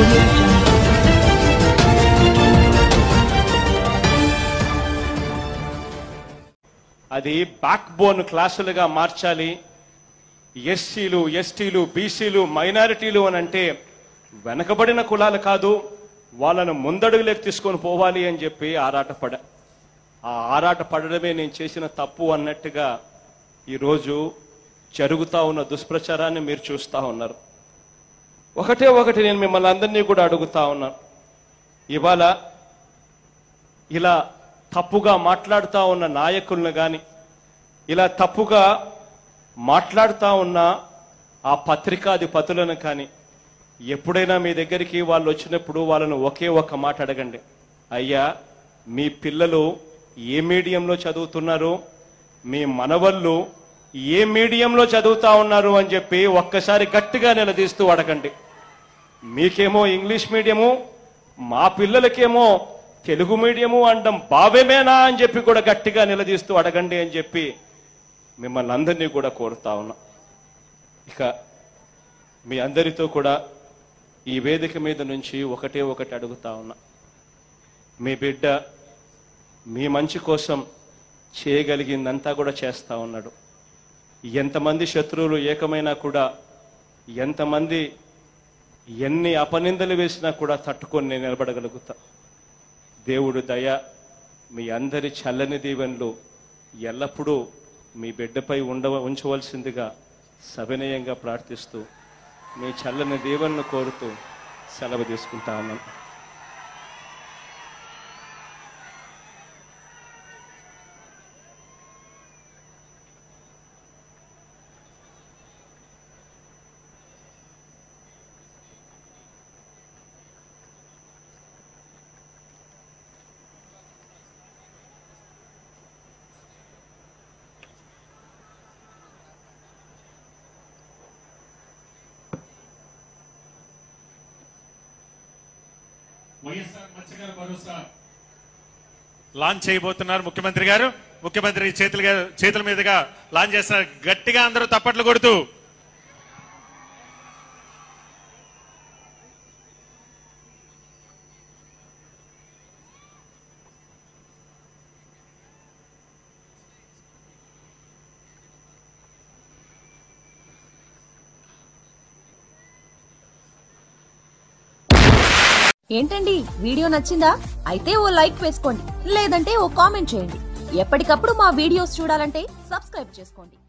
audio jungle. అది backbone క్లాసులుగా మార్చాలి ఎస్సీలు ఎస్టీలు బీసీలు మైనారిటీలు అని అంటే వెనకబడిన కులాలు కాదు వాళ్ళను ముందడుగులోకి తీసుకొని పోవాలి అని చెప్పి ఆరాటపడ ఆ ఆరాట పడడమే నేను చేసిన తప్పు అన్నట్టుగా ఈరోజు జరుగుతా ఉన్న దుష్ప్రచారాన్ని మీరు చూస్తా ఉన్నారు ఒకటే ఒకటి నేను మిమ్మల్ని అందరినీ కూడా అడుగుతా ఉన్నాను ఇవాళ ఇలా తప్పుగా మాట్లాడుతా ఉన్న నాయకులను గాని ఇలా తప్పుగా మాట్లాడుతా ఉన్న ఆ పత్రికాధిపతులను కానీ ఎప్పుడైనా మీ దగ్గరికి వాళ్ళు వచ్చినప్పుడు వాళ్ళను ఒకే ఒక్క మాట అడగండి అయ్యా మీ పిల్లలు ఏ మీడియంలో చదువుతున్నారు మీ మనవళ్ళు ఏ మీడియంలో చదువుతా ఉన్నారు అని చెప్పి ఒక్కసారి గట్టిగా నిలదీస్తూ అడగండి మీకేమో ఇంగ్లీష్ మీడియము మా పిల్లలకేమో తెలుగు మీడియము అనడం భావ్యమేనా అని చెప్పి కూడా గట్టిగా నిలదీస్తూ అడగండి అని చెప్పి మిమ్మల్ని అందరినీ కూడా కోరుతా ఉన్నా ఇక మీ అందరితో కూడా ఈ వేదిక మీద నుంచి ఒకటే ఒకటి అడుగుతా ఉన్నా మీ బిడ్డ మీ మంచి కోసం చేయగలిగిందంతా కూడా చేస్తా ఉన్నాడు ఎంతమంది శత్రువులు ఏకమైనా కూడా ఎంతమంది ఎన్ని అపనిందలు వేసినా కూడా తట్టుకొని నేను నిలబడగలుగుతా దేవుడు దయ మీ అందరి చల్లని దీవెనలు ఎల్లప్పుడూ మీ బిడ్డపై ఉండ ఉంచవలసిందిగా సవినయంగా ప్రార్థిస్తూ మీ చల్లని దీవెనను కోరుతూ సెలవు తీసుకుంటా ఉన్నాను వైఎస్ఆర్ మత్స్యకార భరోసా లాంచ్ చేయబోతున్నారు ముఖ్యమంత్రి గారు ముఖ్యమంత్రి చేతులుగా చేతుల మీదుగా లాంచ్ చేస్తున్నారు గట్టిగా అందరూ తప్పట్లు కొడుతూ ఏంటండి వీడియో నచ్చిందా అయితే ఓ లైక్ వేసుకోండి లేదంటే ఓ కామెంట్ చేయండి ఎప్పటికప్పుడు మా వీడియోస్ చూడాలంటే సబ్స్క్రైబ్ చేసుకోండి